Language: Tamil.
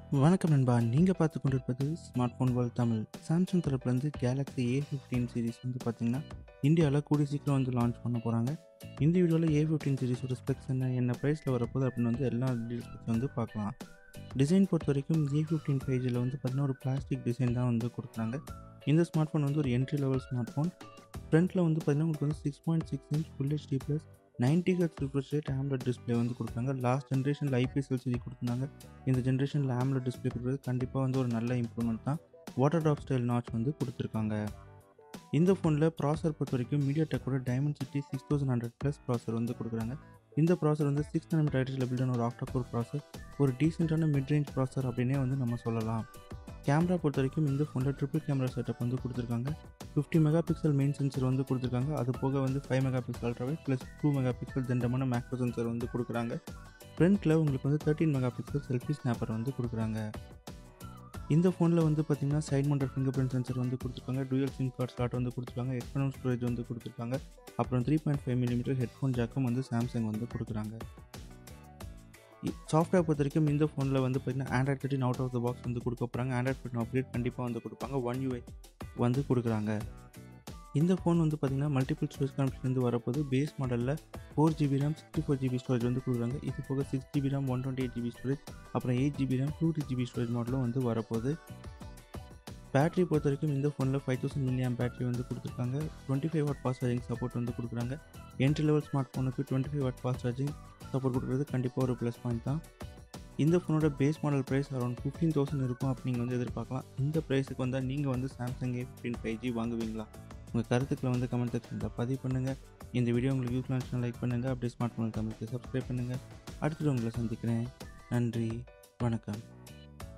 வணக்கம் நண்பா நீங்கள் பார்த்து கொண்டிருப்பது smart phone world Tamil Samsung தரப்புலேருந்து கேலக்ஸி ஏ ஃபிஃப்டீன் சீரிஸ் வந்து பார்த்தீங்கன்னா இந்தியாவில் கூடிய சீக்கிரம் வந்து லான்ச் பண்ண போகிறாங்க இந்த வீடியோவில் ஏ ஃபிஃப்டீன் சீரிஸோட ஸ்பெக்ஸ் என்ன என்ன ப்ரைஸில் வரப்போகுது அப்படின்னு வந்து எல்லா டீல்ஸ் வந்து பார்க்கலாம் டிசைன் பொறுத்த வரைக்கும் ஏ ஃபிஃப்டீன் பேஜில் வந்து பார்த்தீங்கன்னா ஒரு பிளாஸ்டிக் டிசைன் தான் வந்து கொடுக்குறாங்க இந்த ஸ்மார்ட் ஃபோன் வந்து ஒரு என்ட்ரி லெவல் ஸ்மார்ட் ஃபோன் ஃப்ரண்ட்டில் வந்து பார்த்தீங்கன்னா உங்களுக்கு வந்து six point six inch full HD plus ninety H refresh rate AMOLED display வந்து கொடுக்குறாங்க லாஸ்ட் ஜென்ரேஷனில் ஐபிஎஸ் எல்சிடி கொடுத்துருந்தாங்க இந்த ஜென்ரேஷனில் ஆம்லெட் டிஸ்பிளே கொடுக்குறது கண்டிப்பாக வந்து ஒரு நல்ல இம்ப்ரூவ்மெண்ட் தான் வாட்டர் ட்ராப் ஸ்டைல் நாச் வந்து கொடுத்துருக்காங்க இந்த ஃபோனில் ப்ராசர் பொறுத்த வரைக்கும் மீடியா டெக்கோட Dimensity six thousand hundred plus processor வந்து கொடுக்குறாங்க இந்த ப்ராசர் வந்து சிக்ஸ் நம்பர் டைட்டில் பில்டான ஒரு ஆஃப்டர் கோர் ப்ராசர் ஒரு டீசெண்டான மிட் ரேஞ்ச் ப்ராசர் அப்படின்னே வந்து நம்ம சொல்லலாம் கேமரா பொறுத்த வரைக்கும் இந்த ஃபோனில் ட்ரிபிள் கேமரா செட்டப் வந்து கொடுத்துருக்காங்க fifty mega pixel main sensor வந்து கொடுத்துருக்காங்க அது போக வந்து five mega pixel ultrawide plus two mega pixel தண்டமான மேக்ரோ சென்சர் வந்து கொடுக்குறாங்க ஃப்ரண்ட்டில் உங்களுக்கு வந்து thirteen mega pixel selfie snapper வந்து கொடுக்குறாங்க இந்த ஃபோனில் வந்து பார்த்தீங்கன்னா side mounted finger print sensor வந்து கொடுத்துருக்காங்க டூயல் சிம் கார்ட் ஸ்லாட் வந்து கொடுத்துருக்காங்க எக்ஸ்டர்னல் ஸ்டோரேஜ் வந்து கொடுத்துருக்காங்க அப்புறம் three point five millimetre headphone ஜாக்கும் வந்து சாம்சங் வந்து கொடுக்குறாங்க சாஃப்ட்வேர் பொறுத்த வரைக்கும் இந்த ஃபோனில் வந்து பார்த்தீங்கன்னா Android thirteen out of the box வந்து கொடுக்க போகிறாங்க ஆண்ட்ராய்ட் ஃபோன் அப்டேட் கண்டிப்பாக வந்து கொடுப்பாங்க ஒன் யூஐ வந்து கொடுக்குறாங்க இந்த ஃபோன் வந்து பார்த்தீங்கன்னா மல்டிபிள் ஸ்டோரேஜ் கனெக்ஷன் வரப்போது பேஸ் மாடலில் four GB RAM sixty four GB storage வந்து கொடுக்குறாங்க இது போக six GB RAM one twenty eight GB storage அப்புறம் eight GB RAM two GB storage மாடலும் வந்து வரப்போகுது பேட்டரி பொறுத்த வரைக்கும் இந்த ஃபோனில் ஃபைவ் தௌசண்ட் மில்லியம் பேட்டரி வந்து கொடுத்துருக்காங்க twenty five watt fast charging support வந்து கொடுக்குறாங்க என்ட்ரி லெவல் ஸ்மார்ட் ஃபோனுக்கு twenty five watt fast charging support கொடுக்குறது கண்டிப்பாக ஒரு ப்ளஸ் பாயிண்ட் தான் இந்த ஃபோனோட base model price around fifteen thousand இருக்கும் அப்படி நீங்கள் வந்து எதிர்பார்க்கலாம் இந்த ப்ரைஸுக்கு வந்தால் நீங்கள் வந்து Samsung A fifteen five G வாங்குவீங்களா உங்கள் கருத்துக்களை வந்து கமெண்ட் செக்ஷனில் பதிவு பண்ணுங்கள் இந்த வீடியோ உங்களுக்கு யூஸ் ஆச்சுன்னா லைக் பண்ணுங்கள் அப்படியே ஸ்மார்ட் ஃபோன் தமிழுக்கு சப்ஸ்கிரைப் பண்ணுங்கள் அடுத்தது உங்களை சந்திக்கிறேன் நன்றி வணக்கம்